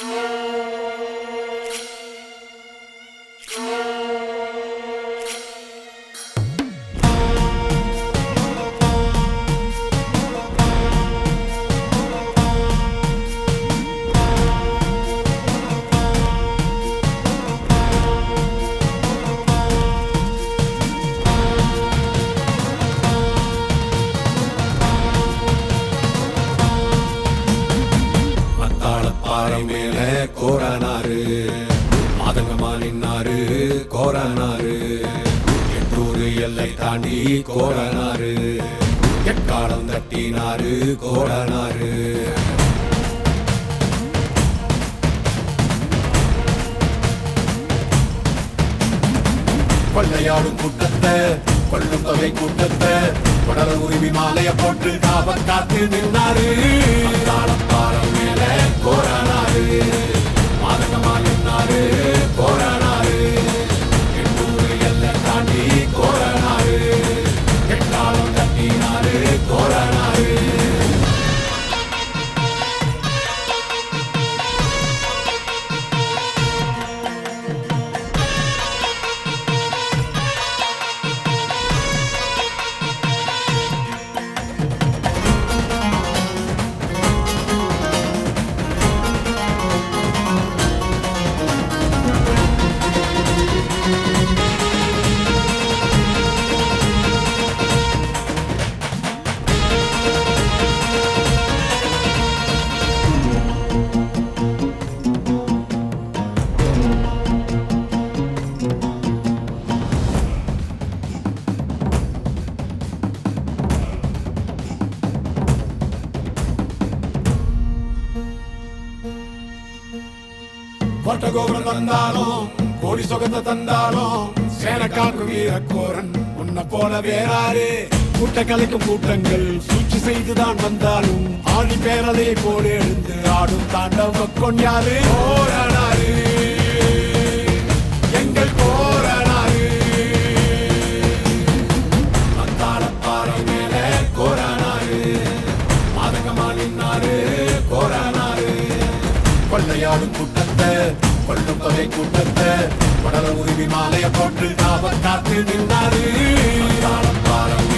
மத்தாள பாறை மேல கோரானாரு மாதங்கமா நின்னாரு கோரானாரு எட்டூரு எல்லை தாண்டி கோரானாரு எக்காலம் தட்டினாரு கோரானாரு கொள்ளையாடும் கூட்டத்தை கொள்ளும் தொகை கூட்டத்தை தொடர உரிமை மாலைய போட்டு காவ காத்து நின்னாரு தாளப்பாரம் மேல கோரானாரு மாதகமா நின்னாரு கோரானாரு எண்ணூறு எல்லை தாண்டி கோரானாரு எட்டாளம் தட்டினாரு கோரானாரு கோட்டை கோபுரம் தந்தாலும் கோடி சொகந்த தந்தாலும் சேனக்காக்கு வீரக்கோரன் உன்னை போல வேறாரு கூட்ட கலைக்கும் கூட்டங்கள் சூழ்ச்சி செய்துதான் வந்தாலும் ஆடி பேரலையை போல எழுந்து ஆடும் தாண்டவ கொண்டாரு போரானாரு எங்கள் போரானாரு மத்தாள பாறை மேல கோரானாரு மாதகமா நின்னாரு கோரானாரு கொள்ளையாடும் கூட்டத்தை கொள்ளும் தொகை கூட்டத்தை படல உரிமை மாலைய போட்டு காவல் காத்து நின்னாரு தாளப்பாரம்